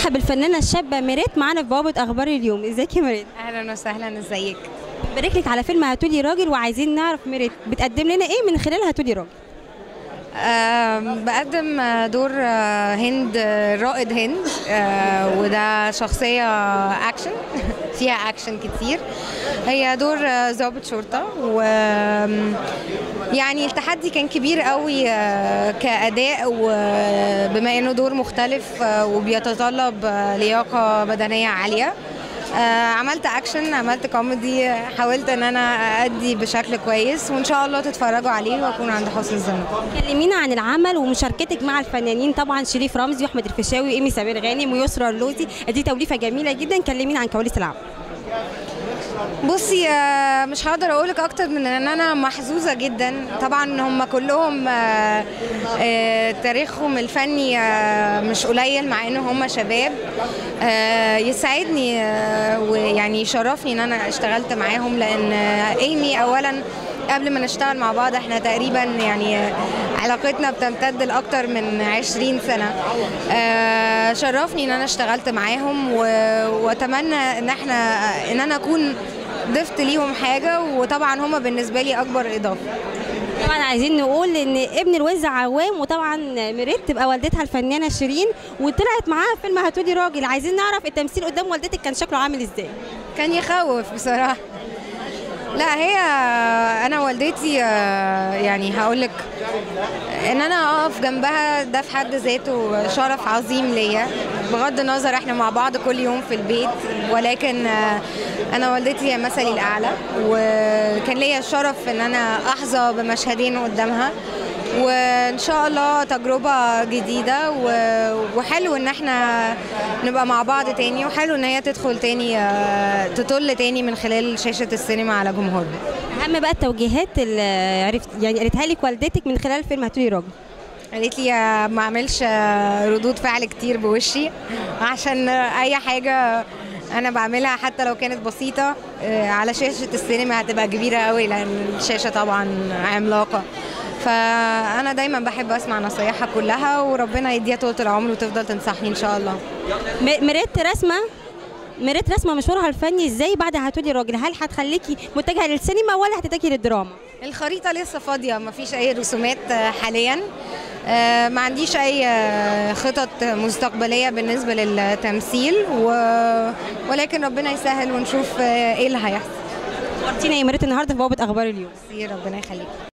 برحب بالفنانه الشابه ميريت معانا في بوابه اخبار اليوم ازيك يا ميريت اهلا وسهلا ازيك بارك لك على فيلم هاتولي راجل وعايزين نعرف ميريت بتقدم لنا ايه من خلال هاتولي راجل آم، بقدم آه، دور آه، هند آه، رائد هند آه، وده شخصية أكشن فيها أكشن كتير هي دور آه، ضابط شرطة و آم، يعني التحدي كان كبير قوي آه، كأداء وبما إنه دور مختلف آه، وبيتطلب آه، لياقة بدنية عالية آه، عملت اكشن عملت كوميدي حاولت ان انا ادي بشكل كويس وان شاء الله تتفرجوا عليه واكون عند حسن الظن كلمينا عن العمل ومشاركتك مع الفنانين طبعا شريف رمزي واحمد الفيشاوي وايمي سمير غانم ويسرى اللوزي دي توليفه جميله جدا كلمينا عن كواليس العمل بصي آه، مش هقدر اقولك اكتر من ان انا محظوظه جدا طبعا هم كلهم آه، آه، تاريخهم الفني آه، مش قليل مع ان هم شباب آه، يسعدني آه، ويعني يشرفني ان انا اشتغلت معاهم لان آه، ايمي اولا قبل ما نشتغل مع بعض احنا تقريبا يعني آه، علاقتنا بتمتد لاكتر من 20 سنه آه، شرفني ان انا اشتغلت معاهم و- واتمنى ان احنا ان انا اكون ضفت ليهم حاجه وطبعا هما بالنسبه لي اكبر اضافه طبعا عايزين نقول ان ابن الوز عوام وطبعا ميريت تبقى والدتها الفنانه شيرين وطلعت معاها في فيلم هاتولي راجل عايزين نعرف التمثيل قدام والدتك كان شكله عامل ازاي كان يخوف بصراحه لا هي انا والدتي آه، يعني هقول لك ان انا اقف جنبها ده في حد ذاته شرف عظيم ليا بغض النظر احنا مع بعض كل يوم في البيت ولكن آه، انا والدتي هي مثلي الاعلى وكان ليا الشرف ان انا احظى بمشهدين قدامها وان شاء الله تجربه جديده و- وحلو ان احنا نبقى مع بعض تاني وحلو ان هي تدخل تاني آه، تطل تاني من خلال شاشه السينما على جمهورنا اهم بقى التوجيهات اللي عرفت يعني قالتها لك والدتك من خلال فيلم هاتولي راجل قالت لي آه، ما اعملش آه، ردود فعل كتير بوشي عشان آه، اي حاجه انا بعملها حتى لو كانت بسيطه آه، على شاشه السينما هتبقى كبيره قوي لان الشاشه طبعا عملاقه فانا دايما بحب اسمع نصايحها كلها وربنا يديها طول العمر وتفضل تنصحني ان شاء الله م- ميريت رسمه ميريت رسمه مشوارها الفني ازاي بعد هاتولي راجل هل هتخليكي متجهه للسينما ولا هتتجهي للدراما الخريطة لسه فاضية ما فيش أي رسومات آه، حاليا آه، ما عنديش أي آه، خطط مستقبلية بالنسبة للتمثيل و... ولكن ربنا يسهل ونشوف آه، إيه اللي هيحصل نورتينا يا ميريت النهارده في بوابه اخبار اليوم ربنا يخليك